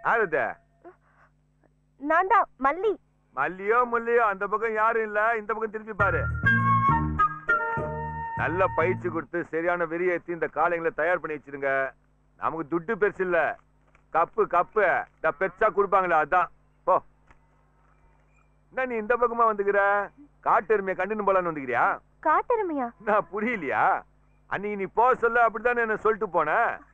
யாருது நான் தான் மல்லி மல்லியோ முல்லியோ அந்த பக்கம் யாரும் இல்ல இந்த பக்கம் திருப்பி பாரு நல்ல பயிற்சி கொடுத்து சரியான வெறியேத்தி இந்த காளைங்களை தயார் பண்ணி வச்சிருங்க நமக்கு துட்டு பெருசு இல்ல கப்பு கப்பு இந்த பெருசா கொடுப்பாங்களே அதான் போ என்ன நீ இந்த பக்கமா வந்துக்கிற காட்டு எருமையை கண்டுன்னு போலான்னு வந்துக்கிறியா காட்டெருமையா நான் புரியலையா அன்னைக்கு நீ போக சொல்ல அப்படித்தானே என்ன சொல்லிட்டு போன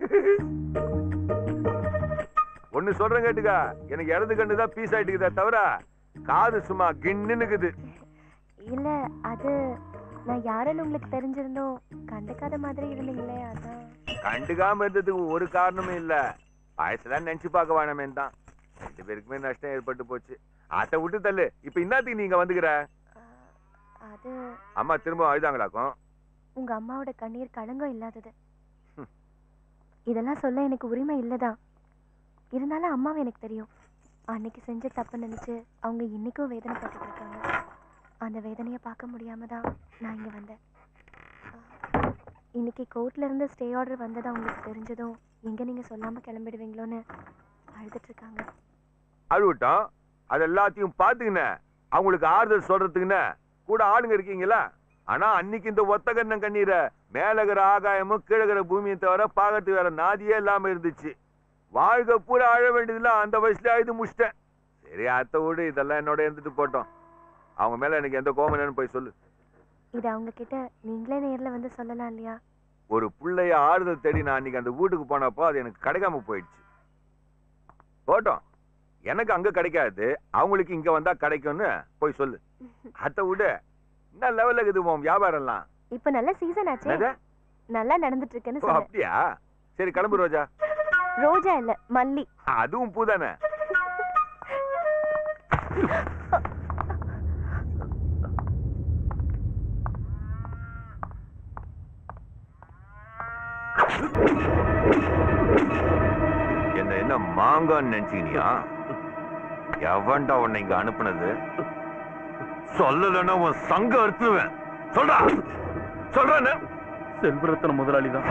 ஒண்ணு சொல்றேன் கேட்டுக்க எனக்கு இடது கண்டு தான் பீஸ் ஆயிட்டுக்குதே தவிர காது சும்மா கின்னுக்குது இல்ல அது நான் யாருன்னு உங்களுக்கு தெரிஞ்சிருந்தோம் கண்டுக்காத மாதிரி இருந்தீங்களே அதான் கண்டுக்காம இருந்ததுக்கு ஒரு காரணமும் இல்ல வயசுலாம் நினைச்சு பார்க்க வேணாமே தான் ரெண்டு பேருக்குமே நஷ்டம் ஏற்பட்டு போச்சு அதை விட்டு தள்ளு இப்ப என்னத்துக்கு நீங்க வந்துக்கிற அஹ், அது அம்மா திரும்ப அழுதாங்களாக்கும் உங்க அம்மாவோட கண்ணீர் களங்கம் இல்லாதது ஹம். இதெல்லாம் சொல்ல எனக்கு உரிமை இல்லதான் இருந்தாலும் அம்மாவை எனக்கு தெரியும் அன்னைக்கு செஞ்ச தப்பு நினைச்சு அவங்க இன்னைக்கும் வேதனைப்பட்டுட்டு இருக்காங்க அந்த வேதனையை பார்க்க முடியாம தான் நான் இங்க வந்தேன் அஹ், இன்னைக்கு கோர்ட்ல இருந்து ஸ்டே ஆர்டர் வந்ததா உங்களுக்கு தெரிஞ்சதும் எங்க நீங்க சொல்லாம கிளம்பிடுவீங்களோன்னு அழுதுட்டு இருக்காங்க அழுவிட்டோம் அது எல்லாத்தையும் பாத்துக்கின அவங்களுக்கு ஆறுதல் சொல்றதுக்குன்னு கூட ஆளுங்க இருக்கீங்களா ஆனா அன்னைக்கு இந்த ஒத்த கண்ணன் கண்ணீரை மேலகிற ஆகாயமும் கீழகிற பூமியை தவிர பார்க்கறதுக்கு வேற நாதியே இல்லாம இருந்துச்சு வாழ்க்கை பூரா அழ வேண்டியதுல அந்த வயசுல அழுது முடிச்சிட்டேன் சரி அத்தை விடு இதெல்லாம் என்னோட இருந்துட்டு போட்டோம் அவங்க மேல எனக்கு எந்த கோபம் இல்லைன்னு போய் சொல்லு இது அவங்க கிட்ட நீங்களே நேர்ல வந்து சொல்லலாம் இல்லையா ஒரு புள்ளைய ஆறுதல் தேடி நான் அன்னைக்கு அந்த வீட்டுக்கு போனப்போ அது எனக்கு கிடைக்காம போயிடுச்சு போட்டோம் எனக்கு அங்க கிடைக்காது அவங்களுக்கு இங்க வந்தா கிடைக்கும்னு போய் சொல்லு அத்தை விடு என்ன லெவல்ல இருக்குது உன் வியாபாரம்லாம் இப்ப நல்ல சீசன் ஆச்சே என்னது? நல்லா நடந்துட்டு இருக்குன்னு ஓ, சொன்னேன் அப்படியா சரி கிளம்பு ரோஜா ரோஜா இல்ல மல்லி அதுவும் பூதானே என்ன என்ன மாங்கான்னு நினைச்சீனியா எவன்டா உன்னை இங்க அனுப்புனது சொல்லலைன்னா உன் சங்க அறுத்துவேன் சொல்றா சொல்றேன்னு செல்வரத்தன முதலாளி தான்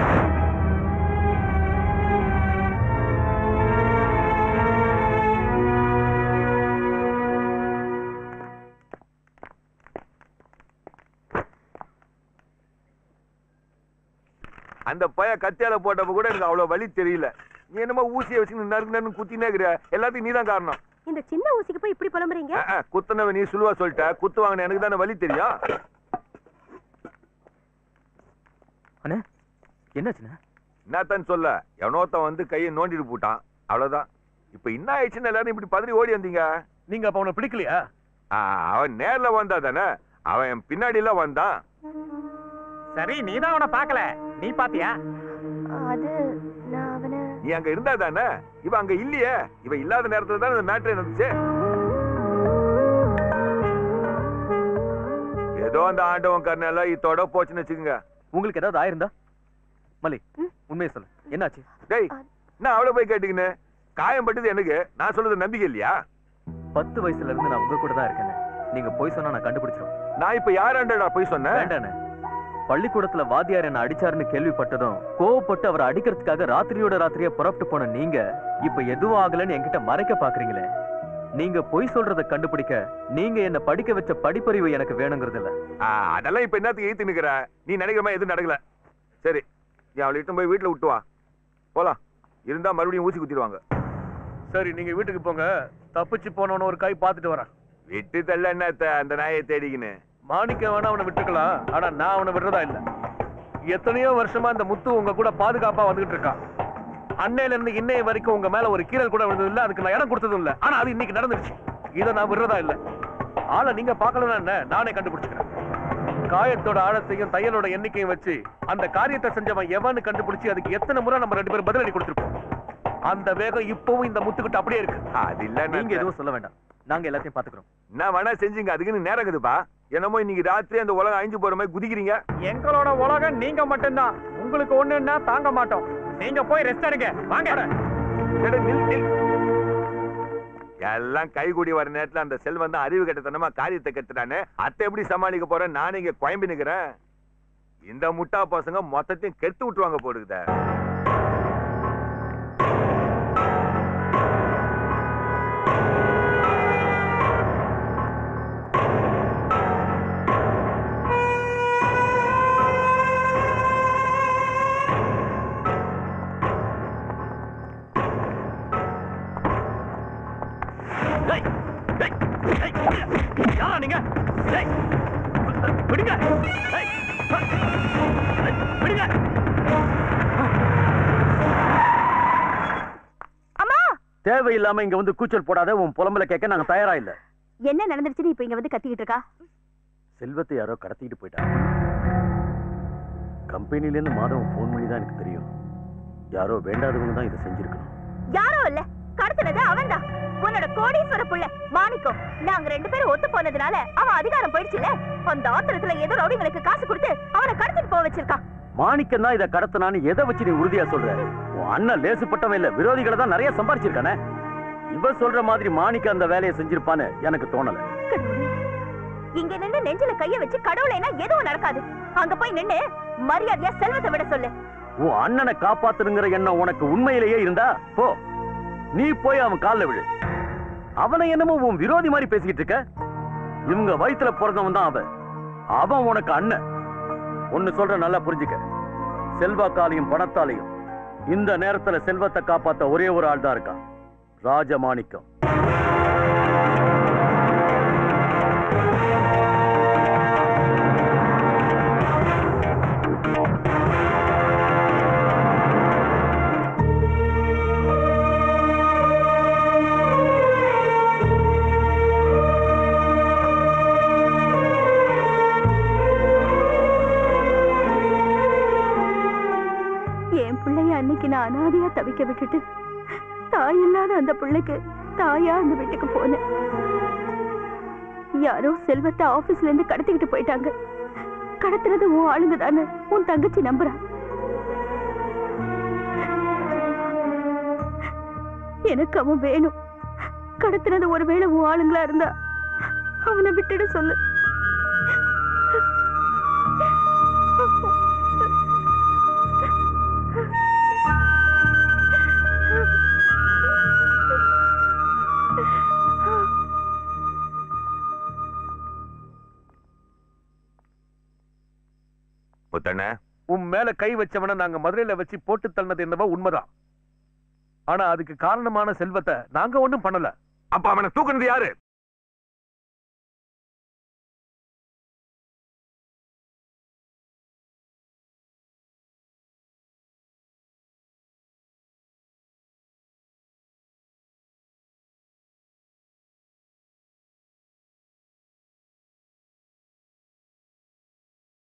அந்த பைய கத்தியால போட்டப்ப கூட எனக்கு அவ்வளவு வலி தெரியல நீ என்னமோ ஊசியை வச்சு நறுக்கு நறுக்கு குத்தினே இருக்கிற எல்லாத்தையும் நீதான் காரணம் இந்த சின்ன ஊசிக்கு போய் இப்படி புலம்புறீங்க அஹ், அஹ், குத்துனவ நீ சுழுவா சொல்லிட்ட குத்து வாங்கின எனக்கு தானே வலி தெரியும் அண்ணே என்னாச்சுண்ணே என்னத்தான் சொல்ல எவனோத்தன் வந்து கையை நோண்டிட்டு போட்டான் அவ்வளவுதான் இப்ப என்ன ஆயிடுச்சுன்னு எல்லாரும் இப்படி பதறி ஓடி வந்தீங்க நீங்க அப்ப அவனை பிடிக்கலையா ஆ, அவன் நேர்ல வந்தா தானே அவன் என் பின்னாடி எல்லாம் வந்தான் சரி நீ தான் அவனை பார்க்கல நீ பாத்தியா அது நான் அவனை நீ அங்க இருந்தா தானே இவன் அங்க இல்லையே இவன் இல்லாத நேரத்துல தானே இந்த மேட்ரு நடந்துச்சு ஏதோ அந்த ஆண்டவன் கர்ணெல்லாம் இத்தோட போச்சுன்னு வச்சுக்கோங்க உங்களுக்கு ஏதாவது ஆயிருந்தா மலி ம். உண்மையை சொல்லு என்னாச்சு டேய் நான் அவளை போய் கேட்டுக்கின்னு காயம் பட்டது எனக்கு நான் சொல்றது நம்பிக்கை இல்லையா பத்து வயசுல இருந்து நான் உங்க கூட தான் இருக்கேன் நீங்க போய் சொன்னா நான் கண்டுபிடிச்சிருவேன் நான் இப்ப யாராண்டா போய் சொன்னேன் வேண்டாண்ணே பள்ளிக்கூடத்துல வாத்தியார் என்ன அடிச்சாருன்னு கேள்விப்பட்டதும் கோவப்பட்டு அவரை அடிக்கிறதுக்காக ராத்திரியோட ராத்திரியா புறப்பட்டு போன நீங்க இப்ப எதுவும் ஆகலைன்னு என்கிட்ட மறைக்க பாக்குறீங்களே நீங்க பொய் சொல்றத கண்டுபிடிக்க நீங்க என்ன படிக்க வச்ச படிப்பறிவு எனக்கு வேணுங்கிறது இல்ல ஆ, அதெல்லாம் இப்ப என்னத்துக்கு ஈத்து நிக்கிற நீ நினைக்கிற மாதிரி எதுவும் நடக்கல சரி நீ அவளை இட்டு போய் வீட்டுல விட்டு வா போலாம் இருந்தா மறுபடியும் ஊசி குத்திடுவாங்க சரி நீங்க வீட்டுக்கு போங்க தப்பிச்சு போனவன ஒரு கை பார்த்துட்டு வரேன் விட்டு தள்ள என்ன அத்தை, அந்த நாயை தேடிக்கின்னு மாணிக்க வேணா அவனை விட்டுக்கலாம் ஆனா நான் அவனை விடுறதா இல்ல எத்தனையோ வருஷமா இந்த முத்து உங்க கூட பாதுகாப்பா வந்துகிட்டு இருக்கான் அன்னையில இருந்து இன்னைய வரைக்கும் உங்க மேல ஒரு கீரல் கூட விழுந்தது இல்ல அதுக்கு நான் இடம் கொடுத்ததும் இல்ல ஆனா அது இன்னைக்கு நடந்துருச்சு இதை நான் விடுறதா இல்ல ஆளை நீங்க பார்க்கலன்னா என்ன நானே கண்டுபிடிச்சுக்கிறேன் காயத்தோட ஆழத்தையும் தையலோட எண்ணிக்கையும் வச்சு அந்த காரியத்தை செஞ்சவன் எவன்னு கண்டுபிடிச்சு அதுக்கு எத்தனை முறை நம்ம ரெண்டு பேரும் பதிலடி கொடுத்துருப்போம் அந்த வேகம் இப்பவும் இந்த முத்துக்கிட்ட அப்படியே இருக்கு அது இல்ல நீங்க எதுவும் சொல்ல வேண்டாம் நாங்க எல்லாத்தையும் பாத்துக்கிறோம் நான் வேணா செஞ்சுங்க அதுக்குன்னு நேரம் இருக்குதுப்பா என்னமோ இன்னைக்கு ராத்திரி அந்த உலகம் அழிஞ்சு போற மாதிரி குதிக்கிறீங்க எங்களோட உலகம் நீங்க மட்டும்தான் உங்களுக்கு ஒண்ணுன்னா தாங்க மாட்டோம் நீங்க போய் ரெஸ்ட் எடுங்க வாங்க எட, நில், நில். எல்லாம் கைகூடி வர நேரத்துல அந்த செல்வன் தான் அறிவு கெட்டத்தனமா காரியத்தை கெட்டுட்டானே அத்தை எப்படி சமாளிக்க போறேன் நானே இங்க குழம்பி நிக்கிறேன் இந்த முட்டா பசங்க மொத்தத்தையும் கெடுத்து விட்டுருவாங்க போடுக்குத டேய், விடுங்க டேய், விடுங்க அம்மா தேவையில்லாம இங்க வந்து கூச்சல் போடாத உன் புலம்பல கேட்க நாங்க தயாரா இல்ல என்ன நடந்துருச்சுன்னு இப்ப இங்க வந்து கத்திக்கிட்டு இருக்கா செல்வத்தை யாரோ கடத்திட்டு போயிட்டாங்க கம்பெனில இருந்து மாதவன் ஃபோன் பண்ணி தான் எனக்கு தெரியும் யாரோ வேண்டாதவங்க தான் இதை செஞ்சிருக்கணும் யாரோ இல்ல கடத்துனது அவன்தான் உன்னோட கோடீஸ்வர புள்ள மாணிக்கம் நாங்க ரெண்டு பேரும் ஒத்து போனதுனால அவன் அதிகாரம் போயிடுச்சுல அந்த ஆத்திரத்துல ஏதோ ரவுடிங்களுக்கு காசு கொடுத்து அவனை கடத்திட்டு போக வச்சிருக்கான் மாணிக்கம் தான் இதை கடத்தினான்னு எதை வச்சு நீ உறுதியா சொல்ற உன் அண்ணன் லேசுப்பட்டவன் இல்ல விரோதிகளை தான் நிறைய சம்பாரிச்சிருக்கானே இவ சொல்ற மாதிரி மாணிக்கம் அந்த வேலையை செஞ்சிருப்பான்னு எனக்கு தோணல கடவுளே, இங்க நின்னு நெஞ்சில கைய வச்சு கடவுளைனா எதுவும் நடக்காது அங்க போய் நின்னு மரியாதையா செல்வத்தை விட சொல்லு உன் அண்ணனை காப்பாத்தணுங்கிற எண்ணம் உனக்கு உண்மையிலேயே இருந்தா போ நீ போய் அவன் கால்ல விழு அவனை என்னமோ உன் விரோதி மாதிரி பேசிக்கிட்டு இருக்க இவங்க வயித்துல பிறந்தவன் தான் அவன் அவன் உனக்கு அண்ணன் ஒன்னு சொல்ற நல்லா புரிஞ்சுக்க செல்வாக்காலையும் பணத்தாலையும் இந்த நேரத்துல செல்வத்தை காப்பாத்த ஒரே ஒரு ஆள் தான் இருக்கான் ராஜமாணிக்கம் என் பிள்ளைய அன்னைக்கு நான் அனாதையா தவிக்க விட்டுட்டு தாய் இல்லாத அந்த பிள்ளைக்கு தாயா அந்த வீட்டுக்கு போனேன் யாரோ செல்வத்தை ஆபீஸ்ல இருந்து கடத்திக்கிட்டு போயிட்டாங்க கடத்துறது உன் ஆளுங்க தானே உன் தங்கச்சி நம்புறா எனக்கு அவன் வேணும் கடத்துறது ஒருவேளை உன் ஆளுங்களா இருந்தா அவனை விட்டுட சொல்லு முத்தண்ண உன் மேல கை வச்சவன நாங்க மதுரையில வச்சு போட்டு தள்ளது என்னவோ உண்மைதான் ஆனா அதுக்கு காரணமான செல்வத்தை நாங்க ஒண்ணும் பண்ணல அப்ப அவனை தூக்குனது யாரு